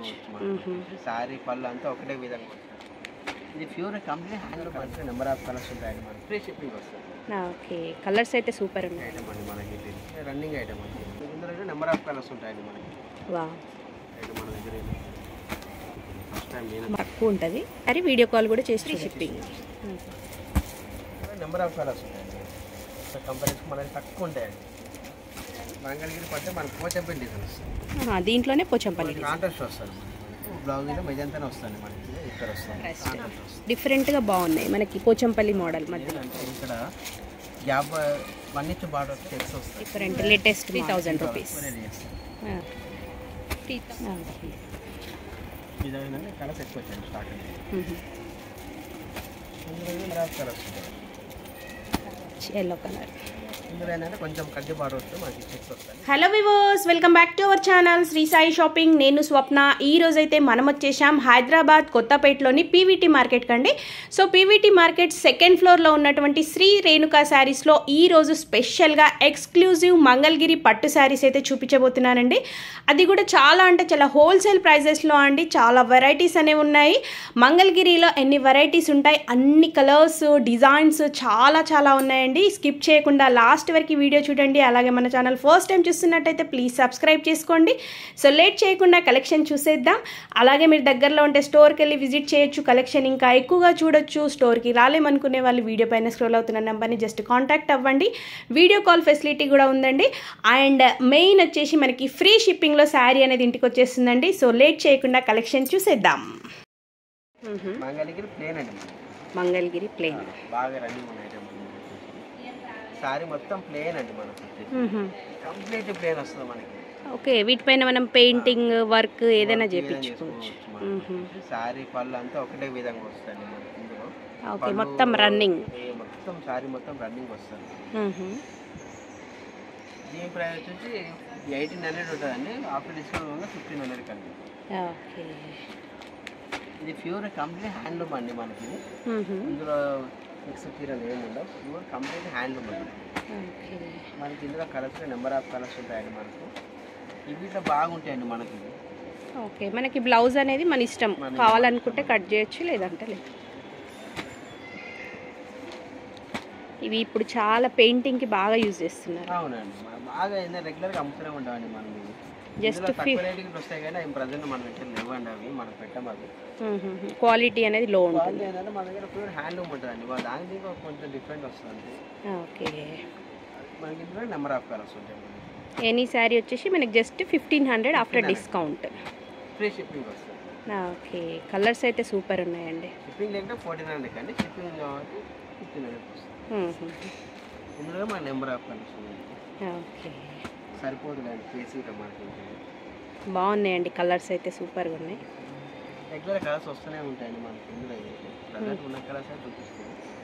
చేసుకోవచ్చు మనం సారీ పళ్ళు అంతా ఒకటే విధంగా వస్తుంది ఇది ప్యూర్ కంప్లీట్ హ్యాండ్ మనకి నెంబర్ ఆఫ్ కలర్స్ ఉంటాయండి మనకి ఫ్రీ షిప్పింగ్ వస్తుంది ఓకే కలర్స్ అయితే సూపర్ ఉన్నాయి ఐటమ్ అండి మనకి ఇది రన్నింగ్ ఐటమ్ అండి ఇందులో నెంబర్ ఆఫ్ కలర్స్ ఉంటాయండి మనకి వా ఐటమ్ మన దగ్గర ఫస్ట్ టైం నేను తక్కువ ఉంటుంది అది వీడియో కాల్ కూడా చేసి షిప్పింగ్ నెంబర్ ఆఫ్ కలర్స్ ఉంటాయండి కంపెనీస్ మనకి తక్కువ ఉంటాయండి మంగళగిరి పడితే మనకి పోచంపల్లి డిజైన్ వస్తుంది దీంట్లోనే పోచంపల్లి కాంట్రాస్ట్ వస్తుంది బ్లౌజ్ ఇలా మెజంతానే వస్తుంది మనకి ఇక్కడ వస్తుంది కాంట్రాస్ట్ వస్తుంది డిఫరెంట్గా బాగున్నాయి మనకి పోచంపల్లి మోడల్ మధ్య ఏంటంటే ఇక్కడ gap one inch border checks వస్తాయి different latest three thousand rupees ready చేస్తాం ఇది ఏంటంటే కలర్స్ ఎక్కువ వచ్చాయి స్టాక్ ఇందులో కలర్స్ ఉంటాయి ఎల్లో కలర్ ఇందులో ఏంటంటే కొంచెం కడ్డీ బార్డర్ వస్తే మనకి చెక్స్ వస్తాయి hello viewers welcome back to our channel Shri Sai shopping నేను స్వప్న ఈ రోజు అయితే మనం వచ్చేసాం హైదరాబాద్ కొత్తపేటలోని పీవీటీ మార్కెట్ కండి సో పీవీటీ మార్కెట్ సెకండ్ ఫ్లోర్లో ఉన్నటువంటి శ్రీ రేణుకా శారీస్లో ఈ రోజు స్పెషల్గా ఎక్స్క్లూజివ్ మంగళగిరి పట్టు శారీస్ అయితే చూపించబోతున్నానండి అది కూడా చాలా అంటే చాలా హోల్సేల్ ప్రైజెస్లో అండి చాలా వెరైటీస్ అనేవి ఉన్నాయి మంగళగిరిలో ఎన్ని వెరైటీస్ ఉంటాయి అన్ని కలర్స్ డిజైన్స్ చాలా చాలా ఉన్నాయండి స్కిప్ చేయకుండా లాస్ట్ వరకు ఈ వీడియో చూడండి అలాగే మన ఛానల్ ఫస్ట్ టైం చూస్తున్నట్టయితే ప్లీజ్ సబ్స్క్రైబ్ చేసుకోండి సో లేట్ చేయకుండా కలెక్షన్ చూసేద్దాం అలాగే మీరు దగ్గరలో ఉంటే స్టోర్కి వెళ్ళి విజిట్ చేయొచ్చు కలెక్షన్ ఇంకా ఎక్కువగా చూడొచ్చు స్టోర్కి రాలేమనుకునే వాళ్ళు వీడియో పైన స్క్రోల్ అవుతున్న నెంబర్ని జస్ట్ కాంటాక్ట్ అవ్వండి వీడియో కాల్ ఫెసిలిటీ కూడా ఉందండి అండ్ మెయిన్ వచ్చేసి మనకి ఫ్రీ షిప్పింగ్లో శారీ అనేది ఇంటికి వచ్చేస్తుందండి సో లేట్ చేయకుండా కలెక్షన్ చూసేద్దాం మంగళగిరి ప్లేన్ అండి మనకి మంగళగిరి ప్లేన్ బాగా రన్నింగ్ ఉన్నాయి ఐటమ్ సారీ మొత్తం ప్లేన్ అండి మనకి కంప్లీట్ ప్లేన్ వస్తుంది మనకి ఓకే వీటిపైన మనం పెయింటింగ్ వర్క్ ఏదైనా Work చేపించుకోవచ్చు మనం. సారీ పళ్ళు అంతా ఒకటే విధంగా వస్తుంది మనకి ఇందులో ఓకే పళ్ళు మొత్తం రన్నింగ్ ఏ మొత్తం సారీ మొత్తం రన్నింగ్ వస్తుంది దీని ప్రైస్ వచ్చి ఎయిటీన్ హండ్రెడ్ ఉంటుందండి ఆఫ్టర్ డిస్కౌంట్ వల్ల ఫిఫ్టీన్ హండ్రెడ్ కండి ఓకే ఇది ప్యూర్ కంప్లీట్ హ్యాండ్లూమ్ అండి మనకి ఇందులో మిక్స్ చీరలు ఏమి ఉండవు ప్యూర్ కంప్లీట్ హ్యాండ్లూమ్ అండి ఓకే మనకి ఇందులో కలర్స్ నెంబర్ ఆఫ్ కలర్స్ ఉంటాయండి మనకు ఇవి ఇట్లా బాగుంటాయండి మనకి ఇవి. ఓకే మనకి బ్లౌజ్ అనేది మన ఇష్టం మన కావాలనుకుంటే కట్ చేయొచ్చు లేదంటే లేదు ఇవి ఇప్పుడు చాలా పెయింటింగ్కి బాగా యూజ్ చేస్తున్నారు అవునండి మనం బాగా ఏంటంటే రెగ్యులర్గా అమ్ముతూనే ఉంటామండి మనం ఇవి Just ఇందులో fif- తక్కువ రేటుకి వస్తాయి కానీ అవి ప్రజెంట్ మన దగ్గర లేవండి అవి మనం పెట్టాం అవి క్వాలిటీ అనేది లో వాళ్ళు ఉంటుంది ఏంటంటే మన దగ్గర ప్యూర్ హ్యాండ్లూమ్ ఉంటుందండి వాళ్ళ దాని దీనికి కొంచెం డిఫరెంట్ వస్తుంది ఓకే మనకి ఇందులో నెంబర్ ఆఫ్ కలర్స్ ఉంటాయి మనకి ఎనీ శారీ వచ్చేసి మనకి just fifteen hundred after 1500. Discount free shipping వస్తుంది ఓకే కలర్స్ అయితే సూపర్ ఉన్నాయండి షిప్పింగ్ లేకుంటే ఫోర్టీన్ హండ్రెడ్ అండి షిప్పింగ్ కాబట్టి ఫిఫ్టీన్ హండ్రెడ్ వస్తుంది మ్మ్. ఇందులో మన నెంబర్ ఆఫ్ కలర్స్ ఉన్నాయి ఓకే సరిపోతుందండి కేసీ మనకి బాగున్నాయండి కలర్స్ అయితే సూపర్గా ఉన్నాయి రెగ్యులర్ కలర్స్ వస్తూనే ఉంటాయండి మనకి ఇందులో అయితే ప్రజెంట్ ఉన్న కలర్స్ అయితే చూపిస్తుంది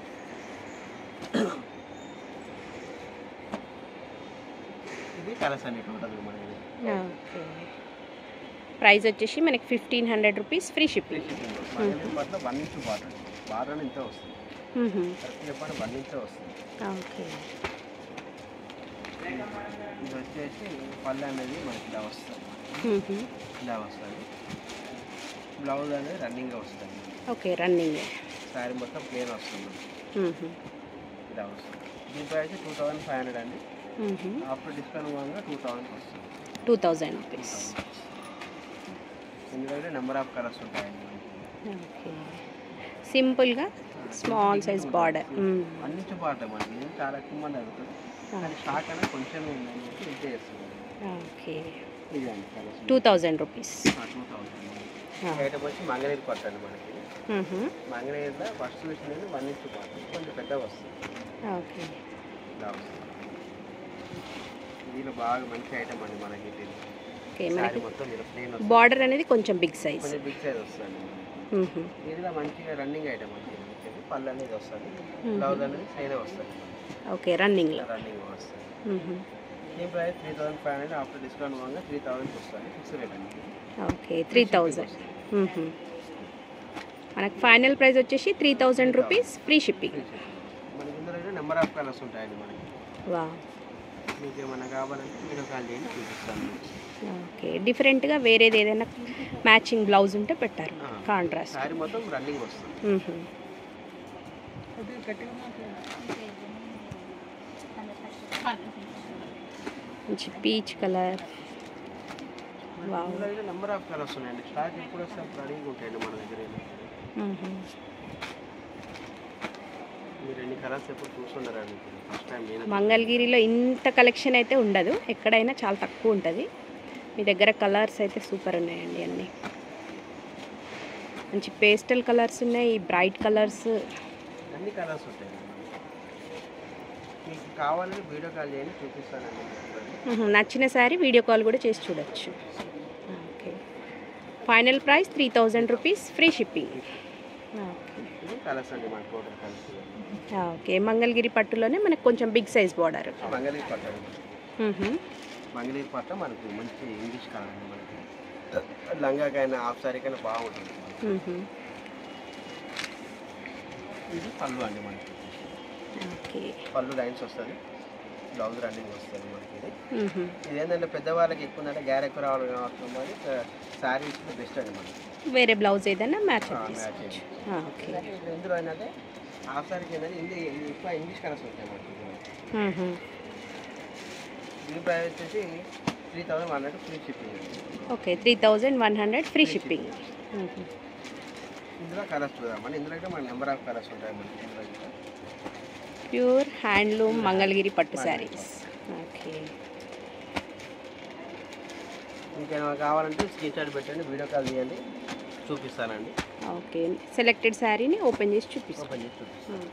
ఇది కలర్స్ అండి టోటల్ మనకి ఓకే ప్రైస్ వచ్చేసి మనకి fifteen hundred rupees free free shipping shipping మనకి పట్ల వన్ ఇంచ్ బాటర్ బాటర్ ఇంతే వస్తుంది కరెక్ట్ చెప్పండి వన్ ఇంచే వస్తుంది ఓకే ఇది వచ్చేసి పళ్ళు అనేది మనకి ఇలా వస్తుంది ఇలా వస్తుంది బ్లౌజ్ అనేది రన్నింగ్గా వస్తుంది ఓకే రన్నింగ్ శారీ మొత్తం ప్లేన్ వస్తుంది ఇలా వస్తుంది దీని price two thousand five hundred అండి ఆఫ్టర్ డిస్కౌంట్ పోగా టూ థౌజండ్ వస్తుంది టూ థౌజండ్ రూపీస్ ఎందుకంటే నెంబర్ ఆఫ్ కలర్స్ ఉంటాయండి ఓకే సింపుల్గా స్మాల్ సైజ్ బార్డర్ అన్ని పాట మనకి ఇది చాలా ఎక్కువ మంది అడుగుతుంది కానీ స్టాక్ అనేది కొంచెం ఉందని చెప్పి ఇంతే చేస్తుంది ఓకే ఇది అండి colours two thousand rupees two thousand బయటకు వచ్చి మంగళగిరి పట్టండి మనకి మంగళగిరిలో ఫస్ట్ చూసినది వన్ ఇంచ్ పాట కొంచెం పెద్దగా వస్తుంది ఓకే ఇలా వస్తుంది దీనిలో బాగా మంచి ఐటమ్ అండి మనకి ఇది ఓకే శారీ మనకి మొత్తం ఇలా ప్లేన్ వస్తుంది బార్డర్ అనేది కొంచెం బిగ్ సైజ్ కొంచెం బిగ్ సైజ్ వస్తుంది ఇదిలో మంచిగా రన్నింగ్ ఐటమ్ అండి ఇది పళ్ళు అనేది వస్తుంది బ్లౌజ్ అనేది సైడే వస్తుంది ఓకే రన్నింగ్లో రన్నింగ్ వస్తుంది దీని price three thousand five hundred after discount వల్ల త్రీ థౌసండ్ వస్తుంది ఫిక్స్ రేట్ అండి ఓకే త్రీ థౌజండ్ మనకు ఫైనల్ ప్రైస్ వచ్చేసి three thousand rupees free shipping మనకి ఇందులో నెంబర్ ఆఫ్ కలర్స్ ఉంటాయండి మనకి వా మీకు ఏమైనా కావాలంటే వీడియో కాల్ చేయండి చూపిస్తాను ఓకే డిఫరెంట్గా వేరేది ఏదైనా మ్యాచింగ్ బ్లౌజ్ ఉంటే పెట్టారు ఆ. కాంట్రాస్ట్ శారీ మొత్తం రన్నింగ్ వస్తుంది మ్మ్హ. మంచి peach colour wow. Number of colours ఉన్నాయండి స్టాక్ ఎప్పుడు వస్తే అప్పుడు రన్నింగ్ ఉంటాయండి మన దగ్గర మ్మ్హ. మీరు ఎన్ని కలర్స్ ఎప్పుడు చూసుండరండి ఫస్ట్ టైం నేను మంగళగిరిలో ఇంత కలెక్షన్ అయితే ఉండదు ఎక్కడైనా చాలా తక్కువ ఉంటుంది మీ దగ్గర కలర్స్ అయితే సూపర్ ఉన్నాయండి అన్నీ మంచి పేస్టల్ కలర్స్ ఉన్నాయి బ్రైట్ కలర్స్ అన్ని కలర్స్ ఉంటాయి మీకు కావాలని వీడియో కాల్ చేయండి చూపిస్తానండి నచ్చిన శారీ వీడియో కాల్ కూడా చేసి చూడొచ్చు okay final price three thousand rupees free shipping okay ఇది కలర్స్ అండి మన టోటల్ కలర్స్ ఓకే మంగళగిరి పట్టులోనే మనకు కొంచెం బిగ్ సైజ్ బార్డర్ మంగళగిరి పట్ట మంగళగిరి పట్ట మనకు మంచి ఇంగ్లీష్ కలర్ అండి మనకి లంగాకైనా హాఫ్ సారీకైనా బాగుంటుంది ఇది పళ్ళు అండి మనకి ఓకే పళ్ళు లైన్స్ వస్తుంది బ్లౌజ్ రన్నింగ్ వస్తుంది మనకి ఇది ఇది ఏంటంటే పెద్దవాళ్ళకి ఎక్కువ ఉందంటే గ్యార్ ఎక్కువ రావాలి కాబట్టి శారీస్ బెస్ట్ అండి మనకి వేరే బ్లౌజ్ ఏదైనా మ్యాచ్ ఆ, చేసుకోవచ్చు match ఓకే ఇప్పుడు ఇందులో ఏంటంటే హాఫ్ సారీకి ఏంటంటే ఇంది ఎక్కువ ఇంగ్లీష్ కలర్స్ ఉంటాయి మనకి దీని ప్రైస్ వచ్చేసి three thousand one hundred free shipping okay three thousand one hundred free shipping ఇందులో కలర్స్ చూద్దామండి ఇందులో అయితే మన నెంబర్ ఆఫ్ కలర్స్ ఉంటాయి మనకి ఇందులో అయితే. ప్యూర్ హ్యాండ్లూమ్ మంగళగిరి పట్టు శారీస్ ఓకే ఇంకేమైనా కావాలంటే స్క్రీన్ షాట్ పెట్టండి వీడియో కాల్ చేయండి చూపిస్తానండి ఓకే సెలెక్టెడ్ శారీని ఓపెన్ చేసి చూపిస్తాం ఓపెన్ చేసి చూపిస్తాను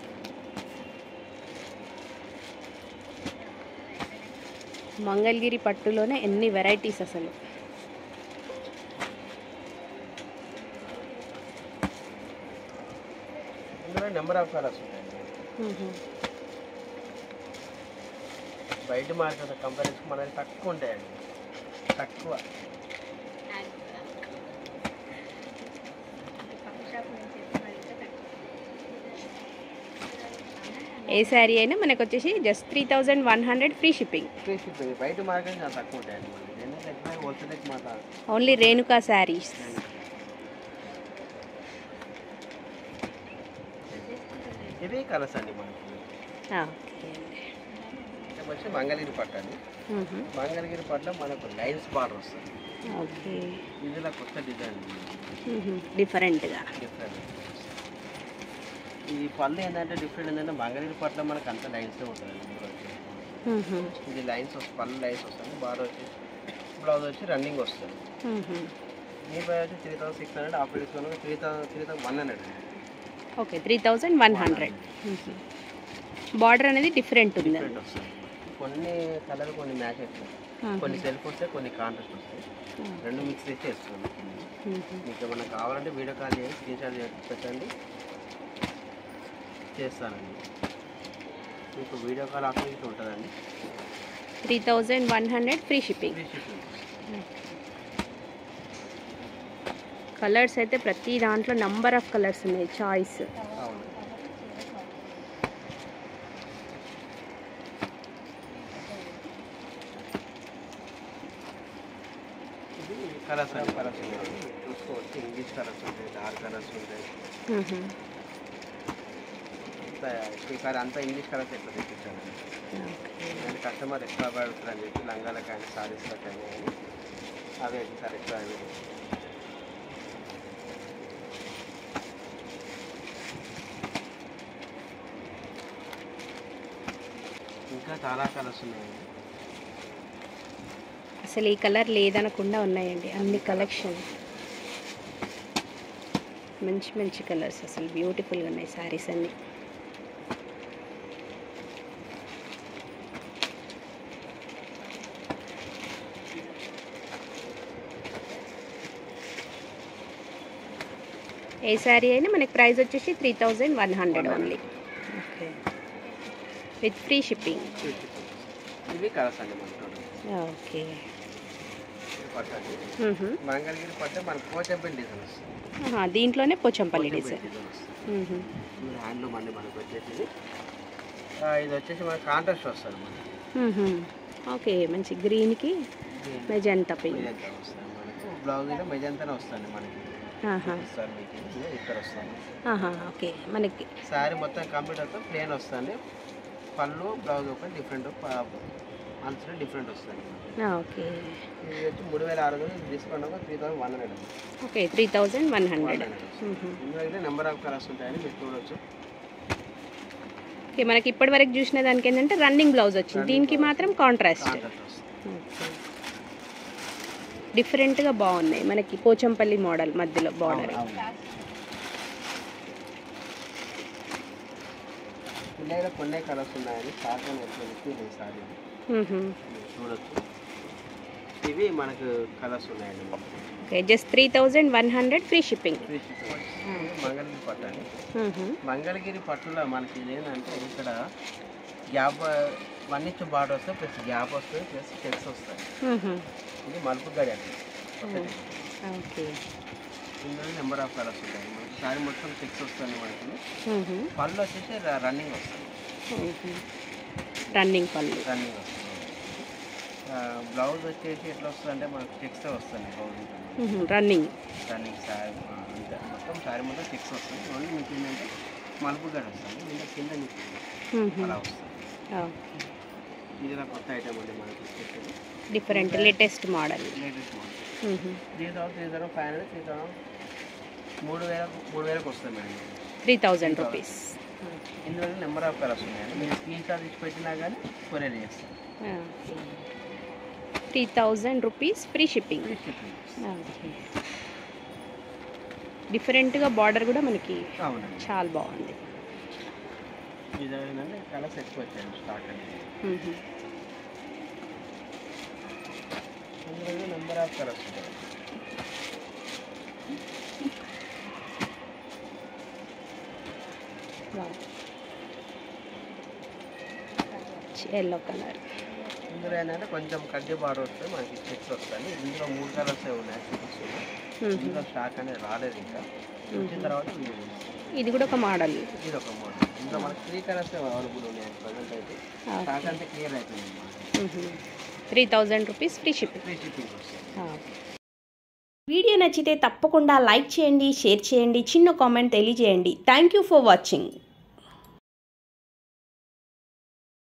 మంగళగిరి పట్టులోనే ఎన్ని వెరైటీస్ అసలు ఇందులో నెంబర్ ఆఫ్ కలర్స్ ఉంటాయండి బయట మార్కెట్ కంపారిజన్ మన దగ్గర తక్కువ ఉంటాయండి తక్కువ ఏ శారీ అయినా మనకు వచ్చేసి just three thousand one hundred free shipping free shipping బయట మార్కెట్ చాలా తక్కువ ఉంటాయండి మనకి ఎందుకంటే ఎక్కువ హోల్సేల్ రేట్ మాట ఓన్లీ రేణుకా శారీస్ ఇవి కలర్స్ అండి మనకి ఓకే ఇది వచ్చి మంగళగిరి పట్టు అండి మంగళగిరి పట్టులో మనకు లైన్స్ బార్డర్ వస్తుంది ఓకే ఇందులో కొత్త డిజైన్ డిఫరెంట్గా డిఫరెంట్ ఈ పళ్ళు ఏంటంటే డిఫరెంట్ ఏంటంటే మంగళగిరి పట్టులో మనకు అంత లైన్స్ ఉంటుంది ఇందులో వచ్చి. ఇది లైన్స్ వస్తుంది పళ్ళు లైన్స్ వస్తుంది బార్డర్ వచ్చి బ్లౌజ్ వచ్చి రన్నింగ్ వస్తుంది మీ పై వచ్చి three thousand six hundred offer discount three thousand three thousand one hundred okay three thousand one hundred border అనేది డిఫరెంట్ ఉంది డిఫరెంట్ వస్తుంది కొన్ని కలర్ కొన్ని మ్యాచ్ అవుతాయి కొన్ని సెల్ఫ్ వస్తాయి కొన్ని కాంట్రాస్ట్ వస్తాయి రెండు మిక్స్ చేసి వేస్తున్నాం మీకు ఏమన్నా కావాలంటే వీడియో కాల్ చేసి స్క్రీన్ షాట్ చేసి పెట్టండి చేస్తానండి మీకు వీడియో కాల్ ఆప్షన్ ఇట్లా ఉంటుందండి three thousand one hundred free shipping free shipping colours అయితే ప్రతి దాంట్లో నంబర్ ఆఫ్ కలర్స్ ఉన్నాయి చాయిస్ అవును ఇది కలర్స్ అండి కలర్స్ ఉన్నాయి చూసుకోవచ్చు ఇంగ్లీష్ కలర్స్ ఉంటాయి డార్క్ కలర్స్ ఉంటాయి అంతా ఈసారి అంతా ఇంగ్లీష్ కలర్స్ ఎక్కువ తెప్పించాను నేను కస్టమర్ ఎక్కువ పడుతుందని చెప్పి లంగాలకు కానీ సారీస్లకు కానీ అవే సార్ ఎక్కువ అవే ఇంకా చాలా కలర్స్ ఉన్నాయండి అసలు ఈ కలర్ లేదనకుండా ఉన్నాయండి అన్ని కలెక్షన్ మంచి మంచి కలర్స్ అసలు బ్యూటిఫుల్గా ఉన్నాయి శారీస్ అన్ని ఏ శారీ అయినా మనకి ప్రైస్ వచ్చేసి three thousand one hundred only okay with free shipping ఇవి కలర్స్ అండి మన టోటల్ ఓకే పట్టండి మంగళగిరి పట్టే మన పోచంపల్లి డిజైన్ వస్తుంది ఆహా, దీంట్లోనే పోచంపల్లి పోచంపల్లి డిజైన్ డిజైన్ వస్తుంది ఇది హ్యాండ్లూమ్ అండి మనకు వచ్చేసి ఇది. ఆ, ఇది వచ్చేసి మన కాంట్రాస్ట్ వస్తుంది మనకి ఓకే మంచి గ్రీన్కి మెజంతా పింక్ మెజంతా వస్తుంది మనకు బ్లౌజ్ కూడా మెజంతానే వస్తుంది మనకి ఆహా సార్ మీకు ఇదిగో ఇక్కడ వస్తుంది ఆహా ఓకే మనకి శారీ మొత్తం కంప్లీట్ అవుతుంది ప్లేన్ వస్తుంది పళ్ళు బ్లౌజ్ ఒక డిఫరెంట్ ఆన్సర్ డిఫరెంట్ వస్తుంది ఆ, ఓకే ఇది వచ్చి మూడు వేల ఆరు వందలు డిస్కౌంట్ ఒక three thousand one hundred okay three thousand one one hundred hundred ఇందులో అయితే నెంబర్ ఆఫ్ కలర్స్ ఉంటాయని మీరు చూడొచ్చు ఓకే మనకి ఇప్పటి వరకు చూసిన దానికి ఏంటంటే రన్నింగ్ బ్లౌజ్ వచ్చింది దీనికి మాత్రం కాంట్రాస్ట్ కాంట్రాక్ట్ వస్తుంది డిఫరెంట్గా బాగున్నాయి మనకి పోచంపల్లి మోడల్ మధ్యలో బార్డర్ అవును. ఇలా కొన్ని కలర్స్ ఉన్నాయని షార్ట్ అని ఎట్లా సారీ చూడొచ్చు ఇవి మనకు కలర్స్ ఉన్నాయండి okay just three thousand one hundred free shipping three shipping. Mangalagiri పట్టు అండి మంగళగిరి పట్టులో మనకి ఇది ఏంటంటే ఇక్కడ గ్యాప్ వన్ ఇంచ్ బార్డర్ వస్తే ప్లస్ గ్యాప్ వస్తుంది ప్లస్ చెక్స్ వస్తాయి ఇది మలుపు గడి అండి ఒకటి. ఓకే ఇందులో నెంబర్ ఆఫ్ కలర్స్ ఉంటాయి మనకి సారీ మొత్తం చెక్స్ వస్తుంది మనకి పళ్ళు వచ్చేసి ర- రన్నింగ్ వస్తుంది రన్నింగ్ పళ్ళు రన్నింగ్ వస్తుంది ఆ, బ్లౌజ్ వచ్చేసి ఎట్లా వస్తుంది అంటే మనకు చెక్స్ వస్తుంది బ్లౌజ్ రన్నింగ్ రన్నింగ్ సారీ ఆ, అంతే మొత్తం సారీ మొత్తం చెక్స్ వస్తుంది ఓన్లీ మీకు ఏంటంటే మలుపు గడి వస్తుంది ఇంకా కింద మీకు అలా వస్తుంది ఇది నా కొత్త ఐటమ్ అండి మనకి వచ్చేసి different latest model latest model three thousand three thousand five hundred three thousand మూడు వేల మూడు వేలకు వస్తుంది మేడం త్రీ థౌజండ్ రూపీస్ ఇందులో నెంబర్ ఆఫ్ కలర్స్ ఉన్నాయండి మీరు స్క్రీన్ షాట్ ఇచ్చి పెట్టినా కానీ కొరియర్ చేస్తాం three thousand rupees free shipping free shipping డిఫరెంట్గా బార్డర్ కూడా మనకి అవునండి చాలా బాగుంది ఇది ఏంటంటే కలర్స్ ఎక్కువ వచ్చాయండి స్టాక్ అనేది మ్మ్. ఇందులో నెంబర్ ఆఫ్ కలర్స్ ఉంటాయి ఎల్లో కలర్ ఇందులో ఏంటంటే కొంచెం కడ్డీ బార్డర్ వస్తే మనకి చెక్స్ వస్తాయి ఇందులో మూడు కలర్స్ ఉన్నాయి చూపిస్తున్నాయి ఇందులో స్టాక్ అనేది రాలేదు ఇంకా వచ్చిన తర్వాత వీడియో చేస్తాం. ఇది కూడా ఒక మోడల్ ఇది ఒక మోడల్ ఇందులో మనకి త్రీ కలర్స్ అవైలబుల్ ఉన్నాయి ప్రజెంట్ అయితే స్టాక్ అంటే క్లియర్ అయిపోయింది three thousand rupees free shipping free shipping వస్తుంది వీడియో నచ్చితే తప్పకుండా లైక్ చేయండి షేర్ చేయండి చిన్న కామెంట్ తెలియజేయండి థ్యాంక్ యూ ఫర్ వాచింగ్